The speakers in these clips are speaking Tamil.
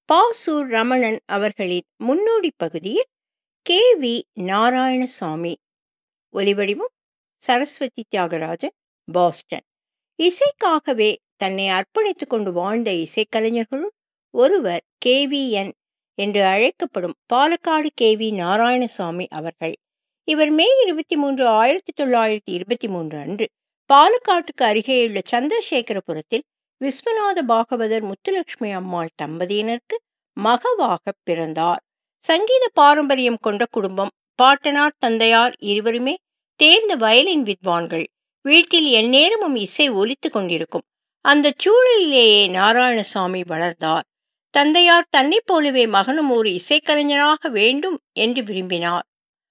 பாசூர் ரமணன் அவர்களின் முன்னோடி பகுதியில் கே வி நாராயணசாமி ஒலிவடிவம் சரஸ்வதி தியாகராஜன் பாஸ்டன் இசைக்காகவே தன்னை அர்ப்பணித்துக் கொண்டு வாழ்ந்த இசைக்கலைஞர்களுள் ஒருவர் கே வி என் என்று அழைக்கப்படும் பாலக்காடு கே வி நாராயணசாமி அவர்கள் இவர் மே இருபத்தி மூன்று ஆயிரத்தி தொள்ளாயிரத்தி இருபத்தி மூன்று அன்று பாலக்காட்டுக்கு அருகேயுள்ள சந்திரசேகரபுரத்தில் விஸ்வநாத பாகவதர் முத்துலட்சுமி அம்மாள் தம்பதியினருக்கு மகவாக பிறந்தார் சங்கீத பாரம்பரியம் கொண்ட குடும்பம் பாட்டனார் தந்தையார் இருவருமே தேர்ந்த வயலின் வித்வான்கள் வீட்டில் எந்நேரமும் இசை ஒலித்து கொண்டிருக்கும் அந்த சூழலிலேயே நாராயணசாமி வளர்ந்தார் தந்தையார் தன்னைப் போலவே மகனும் ஒரு இசைக்கலைஞராக வேண்டும் என்று விரும்பினார்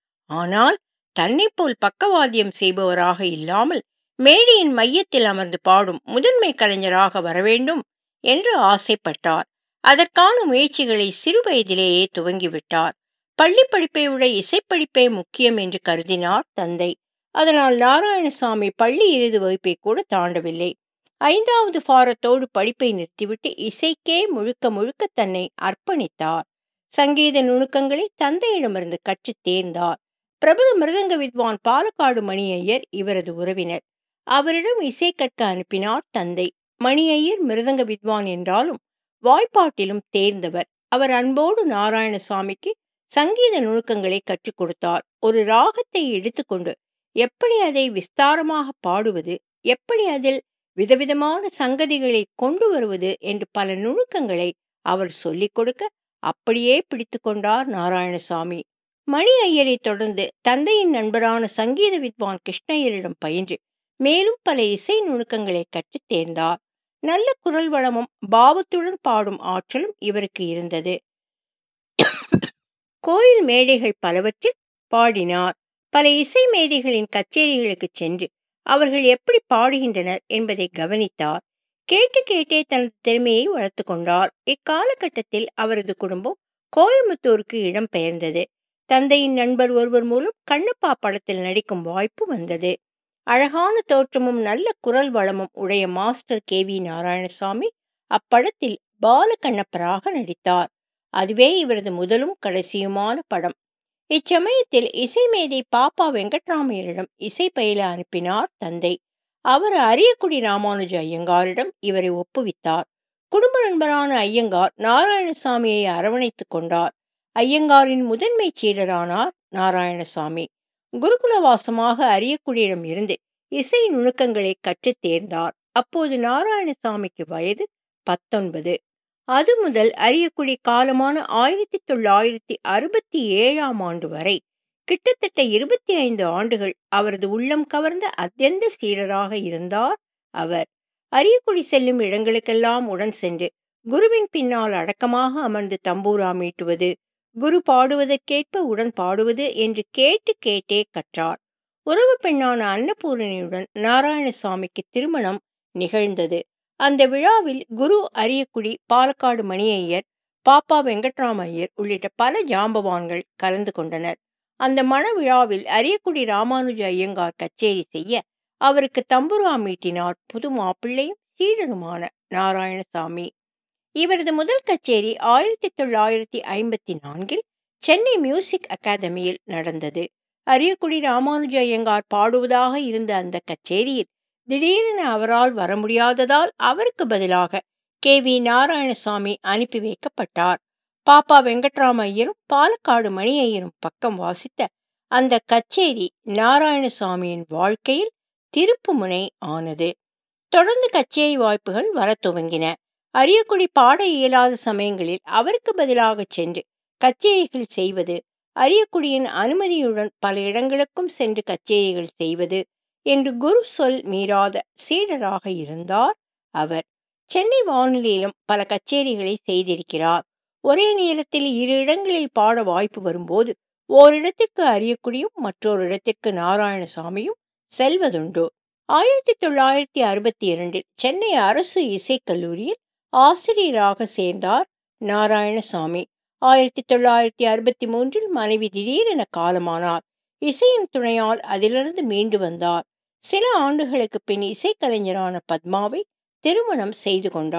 ஆனால் தன்னைப் போல் பக்கவாத்தியம் செய்பவராக இல்லாமல் மேடையின் மையத்தில் அமர்ந்து பாடும் முதன்மை கலைஞராக வரவேண்டும் என்று ஆசைப்பட்டார் அதற்கான முயற்சிகளை சிறு வயதிலேயே துவங்கிவிட்டார் பள்ளி படிப்பை விட இசைப்படிப்பே முக்கியம் என்று கருதினார் தந்தை அதனால் நாராயணசாமி பள்ளி இறுதி வகுப்பை கூட தாண்டவில்லை ஐந்தாவது ஃபாரத்தோடு படிப்பை நிறுத்திவிட்டு இசைக்கே முழுக்க முழுக்க தன்னை அர்ப்பணித்தார் சங்கீத நுணுக்கங்களை தந்தையிடமிருந்து கற்றுத் தேர்ந்தார் பிரபல மிருதங்க வித்வான் பாலக்காடு மணி ஐயர் இவரது உறவினர் அவரிடம் இசை கற்க அனுப்பினார் தந்தை மணி ஐயர் மிருதங்க வித்வான் என்றாலும் வாய்ப்பாட்டிலும் தேர்ந்தவர் அவர் அன்போடு நாராயணசாமிக்கு சங்கீத நுணுக்கங்களை கற்றுக் கொடுத்தார் ஒரு ராகத்தை எடுத்துக்கொண்டு எப்படி அதை விஸ்தாரமாக பாடுவது எப்படி அதில் விதவிதமான சங்கதிகளை கொண்டு வருவது என்று பல நுணுக்கங்களை அவர் சொல்லிக் கொடுக்க அப்படியே பிடித்து கொண்டார் நாராயணசாமி மணி ஐயரை தொடர்ந்து தந்தையின் நண்பரான சங்கீத வித்வான் கிருஷ்ணய்யரிடம் பயின்று மேலும் பல இசை நுணுக்கங்களை கற்றுத் தேர்ந்தார் நல்ல குரல் வளமும் பாவத்துடன் பாடும் ஆற்றலும் இவருக்கு இருந்தது கோயில் மேடைகள் பலவற்றில் பாடினார் பல இசை மேதைகளின் கச்சேரிகளுக்கு சென்று அவர்கள் எப்படி பாடுகின்றனர் என்பதை கவனித்தார் கேட்டு கேட்டே தனது திறமையை வளர்த்து கொண்டார் இக்காலகட்டத்தில் அவரது குடும்பம் கோயம்புத்தூருக்கு இடம் பெயர்ந்தது தந்தையின் நண்பர் ஒருவர் மூலம் கண்ணப்பா படத்தில் நடிக்கும் வாய்ப்பு வந்தது அழகான தோற்றமும் நல்ல குரல் வளமும் உடைய மாஸ்டர் கே வி நாராயணசாமி அப்படத்தில் பால கண்ணப்பராக நடித்தார் அதுவே இவரது முதலும் கடைசியுமான படம் இச்சமயத்தில் இசை மேதை பாப்பா வெங்கட்ராமையரிடம் இசை பயில அனுப்பினார் தந்தை அவர் அரியக்குடி ராமானுஜ ஐயங்காரிடம் இவரை ஒப்புவித்தார் குடும்ப நண்பரான ஐயங்கார் நாராயணசாமியை அரவணைத்துக் கொண்டார் ஐயங்காரின் முதன்மை சீடரானார் நாராயணசாமி குருகுலவாசமாக அரியக்குடியிடம் இருந்து இசை நுணுக்கங்களை கற்றுத் தேர்ந்தார் அப்போது நாராயணசாமிக்கு வயது பத்தொன்பது அது முதல் அரியக்குடி காலமான ஆயிரத்தி தொள்ளாயிரத்தி அறுபத்தி ஏழாம் ஆண்டு வரை கிட்டத்தட்ட இருபத்தி ஐந்து ஆண்டுகள் அவரது உள்ளம் கவர்ந்த அத்தியந்த சீடராக இருந்தார் அவர் அரியக்குடி செல்லும் இடங்களுக்கெல்லாம் உடன் சென்று குருவின் பின்னால் அடக்கமாக அமர்ந்து தம்பூரா மீட்டுவது குரு பாடுவதற்கேற்ப உடன் பாடுவது என்று கேட்டு கேட்டே கற்றார் உறவு பெண்ணான அன்னபூரணியுடன் நாராயணசாமிக்கு திருமணம் நிகழ்ந்தது அந்த விழாவில் குரு அரியக்குடி பாலக்காடு மணி ஐயர் பாப்பா வெங்கட்ராம ஐயர் உள்ளிட்ட பல ஜாம்பவான்கள் கலந்து கொண்டனர் அந்த மண விழாவில் அரியக்குடி ராமானுஜ ஐயங்கார் கச்சேரி செய்ய அவருக்கு தம்புரா மீட்டினார் புது மாப்பிள்ளையும் சீடருமான நாராயணசாமி இவரது முதல் கச்சேரி ஆயிரத்தி தொள்ளாயிரத்தி ஐம்பத்தி நான்கில் சென்னை மியூசிக் அகாதமியில் நடந்தது அரியக்குடி ராமானுஜ ஐயங்கார் பாடுவதாக இருந்த அந்த கச்சேரியில் திடீரென அவரால் வர முடியாததால் அவருக்கு பதிலாக கே வி நாராயணசாமி அனுப்பி வைக்கப்பட்டார் பாப்பா வெங்கட்ராம ஐயரும் பாலக்காடு மணி ஐயரும் பக்கம் வாசித்த அந்த கச்சேரி நாராயணசாமியின் வாழ்க்கையில் திருப்பு முனை ஆனது தொடர்ந்து கச்சேரி வாய்ப்புகள் வர துவங்கின அரியக்குடி பாட இயலாத சமயங்களில் அவருக்கு பதிலாக சென்று கச்சேரிகள் செய்வது அரியக்குடியின் அனுமதியுடன் பல இடங்களுக்கும் சென்று கச்சேரிகள் செய்வது என்று குரு சொல் மீறாத சீடராக இருந்தார் அவர் சென்னை வானொலியிலும் பல கச்சேரிகளை செய்திருக்கிறார் ஒரே நேரத்தில் இரு இடங்களில் பாட வாய்ப்பு வரும்போது ஓரிடத்திற்கு அரியக்குடியும் மற்றொரு இடத்திற்கு நாராயணசாமியும் செல்வதுண்டு ஆயிரத்தி தொள்ளாயிரத்தி அறுபத்தி இரண்டில் சென்னை அரசு இசைக்கல்லூரியில் ஆசிரியராக சேர்ந்தார் நாராயணசாமி ஆயிரத்தி தொள்ளாயிரத்தி அறுபத்தி மூன்றில் மனைவி திடீரென காலமானார் இசையின் துணையால் அதிலிருந்து மீண்டு வந்தார் சில ஆண்டுகளுக்கு பின் இசைக்கலைஞரான பத்மாவை திருமணம் செய்து கொண்டார்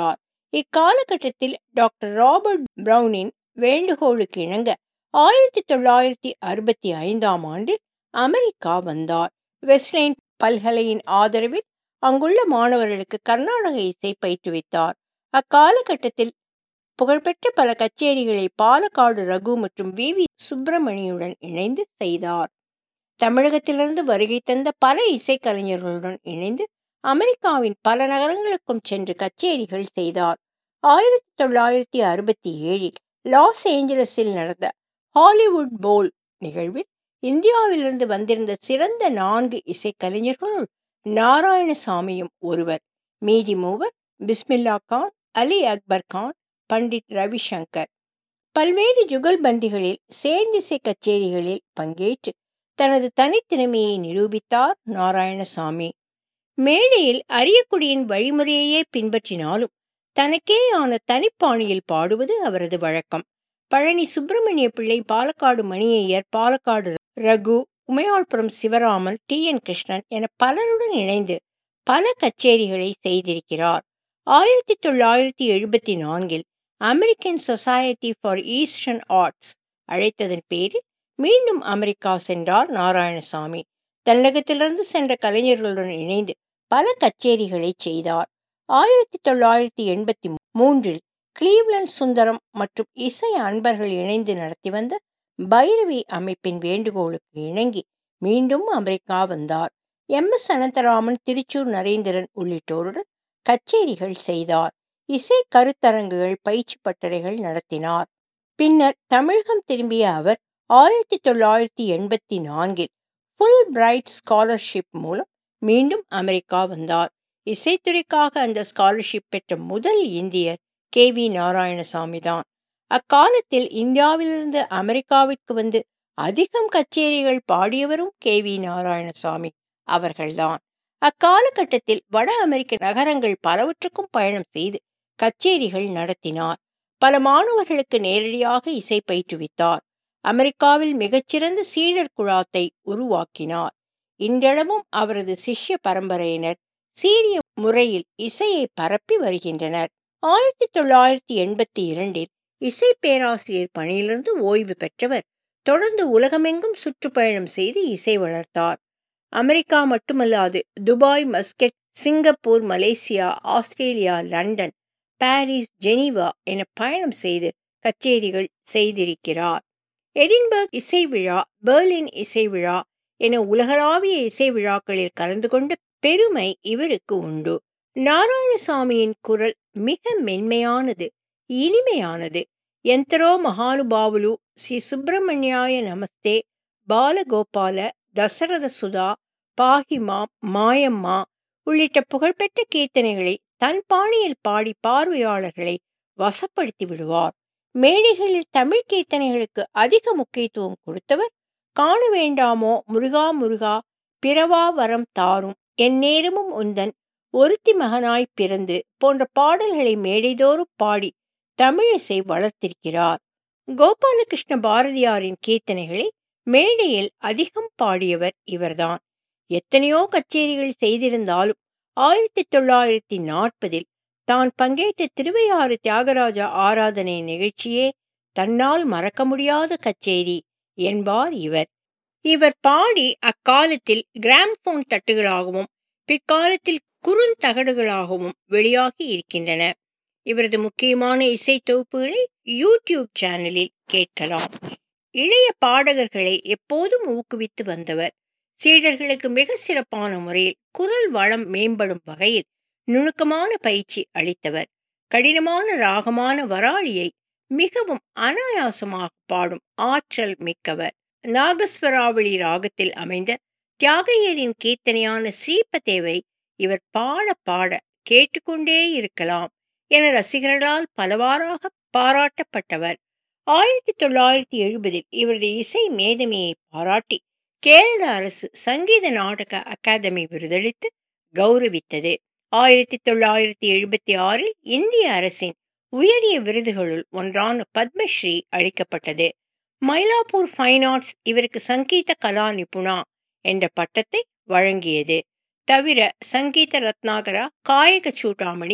இக்காலகட்டத்தில் டாக்டர் ராபர்ட் பிரவுனின் வேண்டுகோளுக்கு இணங்க ஆயிரத்தி தொள்ளாயிரத்தி அறுபத்தி ஐந்தாம் ஆண்டில் அமெரிக்கா வந்தார் வெஸ்ட்லைன் பல்கலையின் ஆதரவில் அங்குள்ள மாணவர்களுக்கு கர்நாடக இசை பயிற்றுவித்தார் அக்காலகட்டத்தில் புகழ்பெற்ற பல கச்சேரிகளை பாலக்காடு ரகு மற்றும் வி வி சுப்பிரமணியுடன் இணைந்து செய்தார் தமிழகத்திலிருந்து வருகை தந்த பல இசைக்கலைஞர்களுடன் இணைந்து அமெரிக்காவின் பல நகரங்களுக்கும் சென்று கச்சேரிகள் செய்தார் ஆயிரத்தி தொள்ளாயிரத்தி அறுபத்தி ஏழில் லாஸ் ஏஞ்சலஸில் நடந்த ஹாலிவுட் போல் நிகழ்வில் இந்தியாவிலிருந்து வந்திருந்த சிறந்த நான்கு இசைக்கலைஞர்களுள் நாராயணசாமியும் ஒருவர் மீதி மூவர் பிஸ்மில்லா கான் அலி அக்பர் கான் பண்டிட் ரவிசங்கர் பல்வேறு ஜுகல்பந்திகளில் சேர்ந்திசை கச்சேரிகளில் பங்கேற்று தனது தனித்திறமையை நிரூபித்தார் நாராயணசாமி மேடையில் அரியக்குடியின் வழிமுறையையே பின்பற்றினாலும் தனக்கேயான தனிப்பாணியில் பாடுவது அவரது வழக்கம் பழனி சுப்பிரமணிய பிள்ளை பாலக்காடு மணியையர் பாலக்காடு ரகு உமையாள்புரம் சிவராமன் டி என் கிருஷ்ணன் என பலருடன் இணைந்து பல கச்சேரிகளை செய்திருக்கிறார் ஆயிரத்தி தொள்ளாயிரத்தி எழுபத்தி நான்கில் American society for eastern arts அழைத்ததன் பேரில் மீண்டும் அமெரிக்கா சென்றார் நாராயணசாமி தமிழகத்திலிருந்து சென்ற கலைஞர்களுடன் இணைந்து பல கச்சேரிகளை செய்தார் ஆயிரத்தி தொள்ளாயிரத்தி எண்பத்தி மூன்றில் கிளீவ்லண்ட் சுந்தரம் மற்றும் இசை அன்பர்கள் இணைந்து நடத்தி வந்த பைரவி அமைப்பின் வேண்டுகோளுக்கு இணங்கி மீண்டும் அமெரிக்கா வந்தார் எம் எஸ் அனந்தராமன் திருச்சூர் நரேந்திரன் உள்ளிட்டோருடன் கச்சேரிகள் செய்தார் இசை கருத்தரங்குகள் பயிற்சி பட்டறைகள் நடத்தினார் பின்னர் தமிழகம் திரும்பிய அவர் ஆயிரத்தி தொள்ளாயிரத்தி எண்பத்தி நான்கில் ஃபுல் பிரைட் ஸ்காலர்ஷிப் மூலம் மீண்டும் அமெரிக்கா வந்தார் இசைத்துறைக்காக அந்த ஸ்காலர்ஷிப் பெற்ற முதல் இந்தியர் கே வி நாராயணசாமி தான் அக்காலத்தில் இந்தியாவிலிருந்து அமெரிக்காவிற்கு வந்து அதிகம் கச்சேரிகள் பாடியவரும் கே வி நாராயணசாமி அவர்கள்தான் அக்காலகட்டத்தில் வட அமெரிக்க நகரங்கள் பலவற்றுக்கும் பயணம் செய்து கச்சேரிகள் நடத்தினார் பல மாணவர்களுக்கு நேரடியாக இசை பயிற்றுவித்தார் அமெரிக்காவில் மிகச்சிறந்த சீடர் குழாத்தை உருவாக்கினார் இன்றளவும் அவரது சிஷ்ய பரம்பரையினர் சீரிய முறையில் இசையை பரப்பி வருகின்றனர் ஆயிரத்தி தொள்ளாயிரத்தி எண்பத்தி இரண்டில் இசை பேராசிரியர் பணியிலிருந்து ஓய்வு பெற்றவர் தொடர்ந்து உலகமெங்கும் சுற்றுப்பயணம் செய்து இசை வளர்த்தார் அமெரிக்கா மட்டுமல்லாது Dubai Muscat Singapore Malaysia Australia London Paris Geneva என பயணம் செய்து கச்சேரிகள் செய்திருக்கிறார் எடின்பர்க் இசை விழா பெர்லின் இசை விழா என உலகளாவிய இசை விழாக்களில் கலந்து கொண்ட பெருமை இவருக்கு உண்டு நாராயணசாமியின் குரல் மிக மென்மையானது இனிமையானது எந்தரோ மகானுபாவுலு ஸ்ரீ சுப்பிரமணியாய நமஸ்தே பாலகோபால தசரத சுதா பாகிமா மாயம்மா உள்ளிட்ட புகழ்பெற்ற கீர்த்தனைகளை தன் பாணியில் பாடி பார்வையாளர்களை வசப்படுத்தி விடுவார் மேடைகளில் தமிழ் கீர்த்தனைகளுக்கு அதிக முக்கியத்துவம் கொடுத்தவர் காண வேண்டாமோ முருகா முருகா பிறவா வரம் தாரும் எந்நேரமும் உந்தன் ஒருத்தி மகனாய் பிறந்து போன்ற பாடல்களை மேடைதோறும் பாடி தமிழிசை வளர்த்திருக்கிறார் கோபாலகிருஷ்ண பாரதியாரின் கீர்த்தனைகளை மேடையில் அதிகம் பாடியவர் இவர்தான் எத்தனையோ கச்சேரிகள் செய்திருந்தாலும் ஆயிரத்தி தொள்ளாயிரத்தி நாற்பதில் தான் பங்கேற்ற திருவையாறு தியாகராஜா ஆராதனை நிகழ்ச்சியே தன்னால் மறக்க முடியாத கச்சேரி என்பார் இவர் இவர் பாடி அக்காலத்தில் கிராம்போன் தட்டுகளாகவும் பிற்காலத்தில் குறுந்தகடுகளாகவும் வெளியாகி இருக்கின்றன இவரது முக்கியமான இசை தொகுப்புகளை யூடியூப் சேனலில் கேட்கலாம் இளைய பாடகர்களை எப்போதும் ஊக்குவித்து வந்தவர் சீடர்களுக்கு மிக சிறப்பான முறையில் குரல் வளம் மேம்படும் வகையில் நுணுக்கமான பயிற்சி அளித்தவர் கடினமான ராகமான வராளியை மிகவும் அனாயாசமாக பாடும் ஆற்றல் மிக்கவர் நாகஸ்வராவளி ராகத்தில் அமைந்த தியாகையரின் கீர்த்தனையான ஸ்ரீபதேவை இவர் பாட பாட கேட்டுக்கொண்டே இருக்கலாம் என ரசிகர்களால் பலவாறாக பாராட்டப்பட்டவர் ஆயிரத்தி தொள்ளாயிரத்தி எழுபதில் இவரது இசை மேதமையை பாராட்டி கேரள அரசு சங்கீத நாடக அகாதமி விருதளித்து கௌரவித்தது ஆயிரத்தி தொள்ளாயிரத்தி எழுபத்தி ஆறில் இந்திய அரசின் உயரிய விருதுகளுள் ஒன்றான பத்மஸ்ரீ அளிக்கப்பட்டது மயிலாப்பூர் ஃபைன் ஆர்ட்ஸ் இவருக்கு சங்கீத கலா நிபுணா என்ற பட்டத்தை வழங்கியது தவிர சங்கீத ரத்னாகரா காயக சூட்டாமணி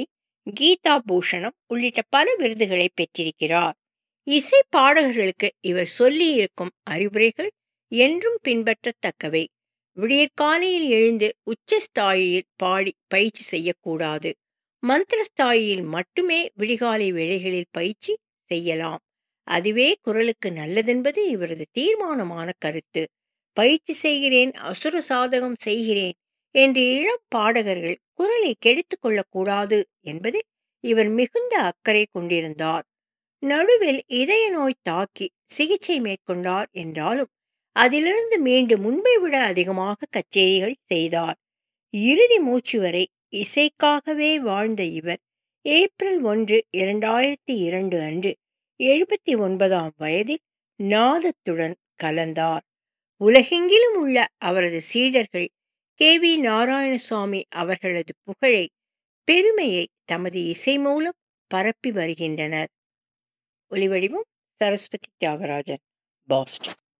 கீதா பூஷணம் உள்ளிட்ட பல விருதுகளை பெற்றிருக்கிறார் இசை பாடகர்களுக்கு இவர் சொல்லியிருக்கும் அறிவுரைகள் என்றும் பின்பற்றத்தக்கவை விடியற்காலையில் எழுந்து உச்சஸ்தாயியில் பாடி பயிற்சி செய்யக்கூடாது மந்திரஸ்தாயியில் மட்டுமே விடிகாலை வேளைகளில் பயிற்சி செய்யலாம் அதுவே குரலுக்கு நல்லதென்பது இவரது தீர்மானமான கருத்து பயிற்சி செய்கிறேன் அசுர சாதகம் செய்கிறேன் என்று இளம் பாடகர்கள் குரலை கெடுத்து கொள்ளக்கூடாது என்பதில் இவர் மிகுந்த அக்கறை கொண்டிருந்தார் நடுவில் இதய நோய் தாக்கி சிகிச்சை மேற்கொண்டார் என்றாலும் அதிலிருந்து மீண்டு முன்பை விட அதிகமாக கச்சேரிகள் செய்தார் இறுதி மூச்சு வரை இசைக்காகவே வாழ்ந்த இவர் ஏப்ரல் ஒன்று இரண்டாயிரத்தி இரண்டு அன்று எழுபத்தி ஒன்பதாம் வயதில் நாதத்துடன் கலந்தார் உலகெங்கிலும் உள்ள அவரது சீடர்கள் கே வி நாராயணசாமி அவர்களது புகழை பெருமையை தமது இசை மூலம் பரப்பி வருகின்றனர் ஒலிவடிவம் சரஸ்வதி தியாகராஜன் பாஸ்டன்